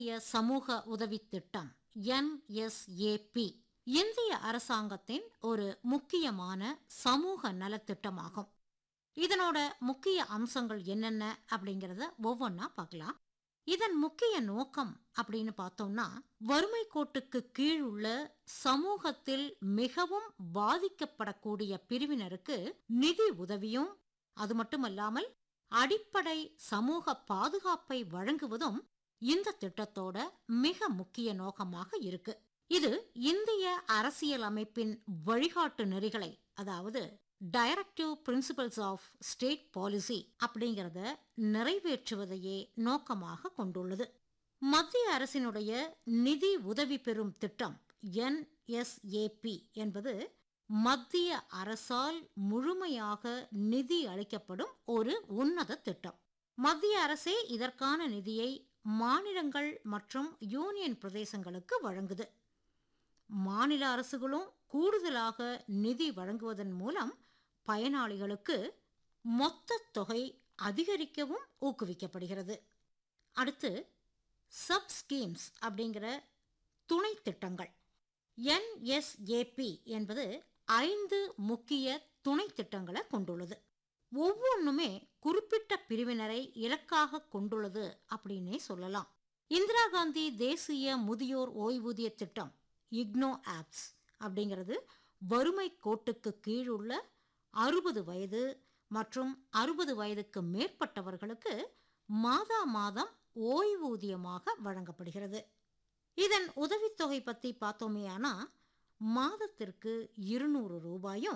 இந்திய சமூக உதவித் திட்டம் என்எஸ்ஏபி இந்திய அரசாங்கத்தின் ஒரு முக்கியமான சமூக நலத்திட்டமாகும் இதனோட முக்கிய அம்சங்கள் என்னென்ன அப்படிங்கறத ஒவ்வொன்னா பார்க்கலாம் இதன் முக்கிய நோக்கம் அப்படின்னு பார்த்தோம்னா வறுமை கோட்டுக்கு கீழ் உள்ள சமூகத்தில் மிகவும் பாதிக்கப்படக்கூடிய பிரிவினருக்கு நிதி உதவியும் அது மட்டுமல்லாமல் அடிப்படை சமூக பாதுகாப்பை வழங்குவதும் இந்த திட்டத்தோட மிக முக்கிய நோக்கமாக இருக்கு இது இந்திய அரசியல் அமைப்பின் வழிகாட்டு நெறிகளை அதாவது directive principles of state policy அப்படிங்கறத நிறைவேற்றுவதையே நோக்கமாக கொண்டுள்ளது மத்திய அரசினுடைய நிதி உதவி பெறும் திட்டம் என்எஸ்ஏபி என்பது மத்திய அரசால் முழுமையாக நிதி அளிக்கப்படும் ஒரு உன்னத திட்டம் மத்திய அரசே இதற்கான நிதியை மாநிலங்கள் மற்றும் யூனியன் பிரதேசங்களுக்கு வழங்குது மாநில அரசுகளும் கூடுதலாக நிதி வழங்குவதன் மூலம் பயனாளிகளுக்கு மொத்த தொகை அதிகரிக்கவும் ஊக்குவிக்கப்படுகிறது அடுத்து சப் ஸ்கீம்ஸ் அப்படிங்கிற துணை திட்டங்கள் என்எஸ்ஏபி என்பது ஐந்து முக்கிய துணை திட்டங்களை கொண்டுள்ளது ஒவ்வொன்றுமே குறிப்பிட்ட பிரிவினரை இலக்காக கொண்டுள்ளது அப்படின்னே சொல்லலாம் இந்திரா காந்தி தேசிய முதியோர் ஓய்வூதிய திட்டம் இக்னோ ஆப்ஸ் அப்படிங்கிறது வறுமை கோட்டுக்கு கீழுள்ள அறுபது வயது மற்றும் அறுபது வயதுக்கு மேற்பட்டவர்களுக்கு மாதா மாதம் ஓய்வூதியமாக வழங்கப்படுகிறது இதன் உதவித்தொகை பற்றி பார்த்தோமேயானா மாதத்திற்கு இருநூறு ரூபாயும்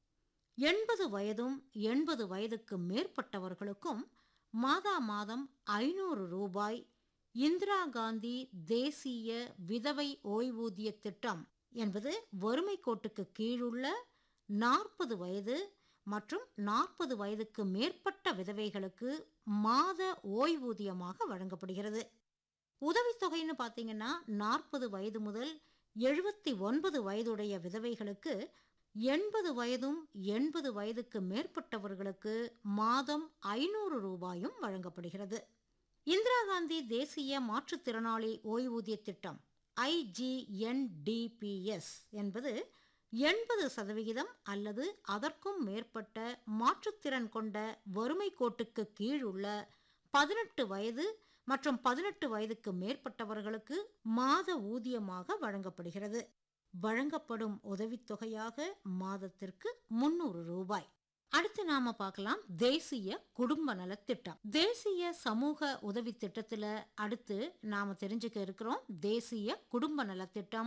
எண்பது வயதும் எண்பது வயதுக்கு மேற்பட்டவர்களுக்கும் மாதா மாதம் ஐநூறு ரூபாய் இந்திரா காந்தி தேசிய விதவை ஓய்வூதிய திட்டம் என்பது வறுமை கோட்டுக்கு கீழுள்ள நாற்பது வயது மற்றும் நாற்பது வயதுக்கு மேற்பட்ட விதவைகளுக்கு மாத ஓய்வூதியமாக வழங்கப்படுகிறது உதவித்தொகைன்னு பார்த்தீங்கன்னா நாற்பது வயது முதல் எழுபத்தி ஒன்பது வயதுடைய விதவைகளுக்கு எண்பது வயதும் எண்பது வயதுக்கு மேற்பட்டவர்களுக்கு மாதம் ஐநூறு ரூபாயும் வழங்கப்படுகிறது இந்திரா காந்தி தேசிய மாற்றுத்திறனாளி ஓய்வூதிய திட்டம் ஐஜிஎன்டிபிஎஸ் என்பது எண்பது சதவிகிதம் அல்லது அதற்கும் மேற்பட்ட மாற்றுத்திறன் கொண்ட வறுமை கோட்டுக்கு கீழ் உள்ள பதினெட்டு வயது மற்றும் பதினெட்டு வயதுக்கு மேற்பட்டவர்களுக்கு மாத ஊதியமாக வழங்கப்படுகிறது வழங்கப்படும் உதவித்தொகையாக மாதத்திற்கு முன்னூறு ரூபாய் அடுத்து நாம பார்க்கலாம் தேசிய குடும்ப நலத்திட்டம் தேசிய சமூக உதவி திட்டத்துல அடுத்து நாம தெரிஞ்சுக்க இருக்கிறோம் தேசிய குடும்ப நலத்திட்டம்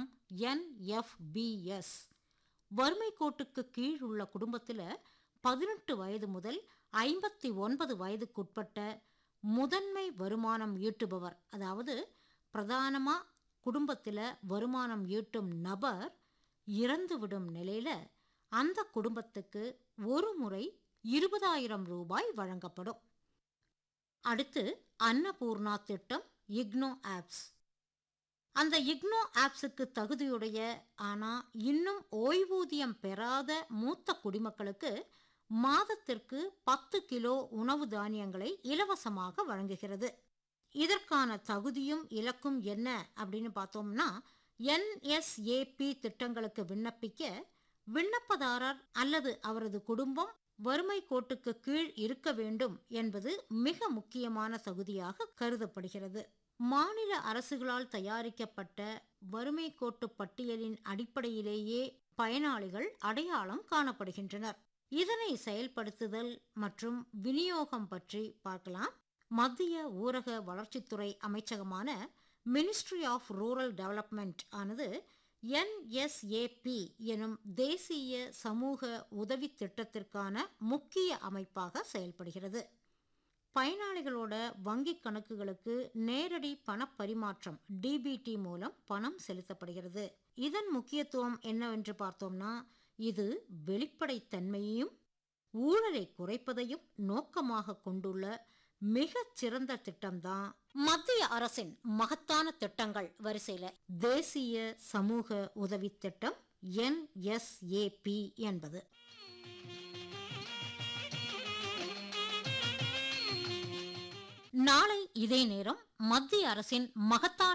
என்எஃபிஎஸ் வறுமை கோட்டுக்கு கீழ் உள்ள குடும்பத்துல பதினெட்டு வயது முதல் ஐம்பத்தி ஒன்பது வயதுக்குட்பட்ட முதன்மை வருமானம் ஈட்டுபவர் அதாவது பிரதானமா குடும்பத்தில் வருமானம் ஈட்டும் நபர் இறந்துவிடும் நிலையில அந்த குடும்பத்துக்கு ஒரு முறை இருபதாயிரம் ரூபாய் வழங்கப்படும் அடுத்து அன்னபூர்ணா திட்டம் இக்னோ ஆப்ஸ் அந்த இக்னோ ஆப்ஸுக்கு தகுதியுடைய ஆனா இன்னும் ஓய்வூதியம் பெறாத மூத்த குடிமக்களுக்கு மாதத்திற்கு பத்து கிலோ உணவு தானியங்களை இலவசமாக வழங்குகிறது இதற்கான தகுதியும் இலக்கும் என்ன அப்படின்னு பார்த்தோம்னா என்எஸ்ஏபி திட்டங்களுக்கு விண்ணப்பிக்க விண்ணப்பதாரர் அல்லது அவரது குடும்பம் வறுமை கோட்டுக்கு கீழ் இருக்க வேண்டும் என்பது மிக முக்கியமான தகுதியாக கருதப்படுகிறது மாநில அரசுகளால் தயாரிக்கப்பட்ட வறுமை கோட்டு பட்டியலின் அடிப்படையிலேயே பயனாளிகள் அடையாளம் காணப்படுகின்றனர் இதனை செயல்படுத்துதல் மற்றும் விநியோகம் பற்றி பார்க்கலாம் மத்திய ஊரக வளர்ச்சித்துறை அமைச்சகமான மினிஸ்ட்ரி ஆஃப் ரூரல் டெவலப்மெண்ட் ஆனது என்எஸ்ஏபி எனும் தேசிய சமூக உதவி திட்டத்திற்கான முக்கிய அமைப்பாக செயல்படுகிறது பயனாளிகளோட வங்கி கணக்குகளுக்கு நேரடி பணப்பரிமாற்றம் டிபிடி மூலம் பணம் செலுத்தப்படுகிறது இதன் முக்கியத்துவம் என்னவென்று பார்த்தோம்னா இது வெளிப்படைத்தன்மையையும் ஊழலை குறைப்பதையும் நோக்கமாக கொண்டுள்ள மிகச் சிறந்த திட்டம்தான் மத்திய அரசின் மகத்தான திட்டங்கள் வரிசையில தேசிய சமூக உதவி திட்டம் என்எஸ்ஏபி என்பது நாளை இதே நேரம் மத்திய அரசின் மகத்தான